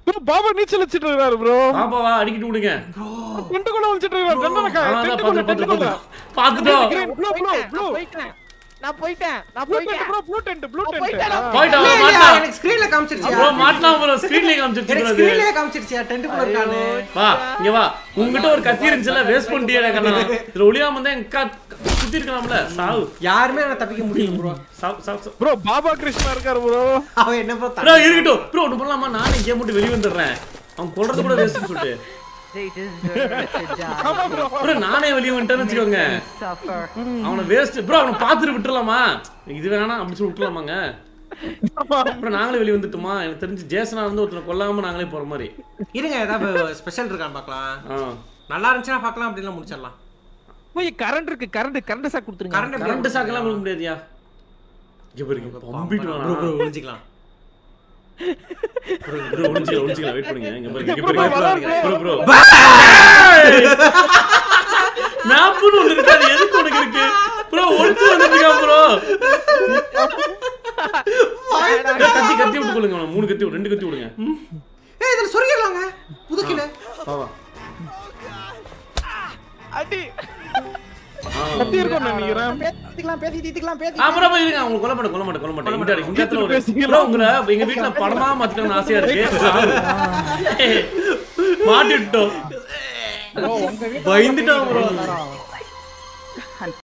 Bro Baba நீச்சல் வச்சிட்டு இருக்காரு ப்ரோ பாப்பாவா அடிக்கிட்டு விடுங்க டென்ட்டுக்குள்ள வச்சிட்டு இருக்காரு டென்ட்டுக்குள்ள அதான் டென்ட்டுக்குள்ள பாத்து பாத்து டென்ட்டுக்குள்ள பாத்துட்டோம் Green, blue, blue, போயிட்டேன், blue. நான் போயிட்டேன் நான் போயிட்டேன் நான் ப்ளூ போயிட்டேன் tent bro blue tent blue நான் டென்ட் போயிட்டேன். போயிட்டா இல்ல, இல்ல, மாட்டா எனக்கு ஸ்கிரீன்ல காமிச்சிருச்சியா ப்ரோ மாட்டலாம் ப்ரோ ஸ்கிரீன்லயே காமிச்சிட்டு எனக்கு கூடாது ஸ்கிரீன்லயே காமிச்சிருச்சியா டென்ட்டுக்குள்ள இருக்கானு வா இங்க வா உங்ககிட்ட ஒரு கத்தி இருந்துச்சுல வேஸ்ட் பண்ணிட்டியே கண்ணா இதுல ஒளியாம இருந்தா எங்க கா- சுத்தி இருக்கலாம்ல சாவு யாருமே என்ன தப்பிக்க முடியல ப்ரோ சாவு சாவு சாவு ப்ரோ பாபா கிருஷ்ணா இருக்காரு ப்ரோ அவன் என்ன ப்ரோ ப்ரோ இருக்கட்டும் ப்ரோ ஒண்ணு பண்ணலாமா நானே இங்கே மட்டும் வெளிய வந்துடுறேன் அவன் கொல்றது கூட வேஸ்ட்னு சொல்லிட்டு They deserve to die. ஆமா ப்ரோ ப்ரோ நானே வெளிய வந்துட்டேன்னு வச்சுக்கோங்க Suffer. அவனை வேஸ்ட் ப்ரோ அவனை பாத்துட்டு விட்டுறலாமா இது வேணாம் அப்படி சொல்லி விட்டுலாமாங்க அப்புறம் நாங்களே வெளிய வந்துட்டுமா எனக்கு தெரிஞ்சு ஜேசனா வந்து ஒருத்தனை கொல்லாம நாங்களே போற மாதிரி இருங்க ஏதாவது ஸ்பெஷல் இருக்கான்னு பார்க்கலாம் ஆ நல்லா இருந்துச்சுன்னா பார்க்கலாம் அப்படிலாம் முடிச்சிடலாம் போய் கரண்ட் இருக்கு கரண்ட் கரண்ட் சாக் கொடுத்துருங்க கரண்ட் கரண்ட் சாக்கெல்லாம் கொடுக்க முடியாதியா இங்க பாருங்க பம்பிட்டு ப்ரோ வேணாம் ப்ரோ ஒளிஞ்சிக்கலாம் ப்ரோ ப்ரோ ஒளிஞ்சிக்கலாம் ஒளிஞ்சிக்கலாம் வெயிட் பண்ணுங்க இங்க பாருங்க இங்க ப்ரோ பாருங்க வராரு ப்ரோ ப்ரோ மேப்னு ஒண்ணு இருக்கு அது எதுக்கு உனக்கு இருக்கு ப்ரோ ஒளிஞ்சு வந்துருக்கா ப்ரோ கத்தி கத்தி விட்டு கொள்ளுங்க அவனை. மூணு கத்தி விடு, ரெண்டு கத்தி விடுங்க ஏய் இதுல சொருகிடலாங்க புதுக்கில வா, வா. அடி ஆ. கத்தி இருக்கும் நினைக்கிறேன் பேசிக்கலாம் பேசி தீத்துக்கலாம் பேசி ஆ, ப்ரோ, ப்ரோ, இருங்க. அவங்க கொல்ல மாட்டேன், கொல்ல மாட்டேன், கொல்ல மாட்டேன். இந்த இந்த இடத்துல ஒரு- பேசிக்கலாம். ப்ரோ, உங்களை எங்க வீட்டுல படமா மாத்திக்கணும்னு ஆசையா இருக்கு மாட்டி விட்டோம் bro, உங்க வீட்டுல பயந்துட்டான் bro. எல்லாரும்.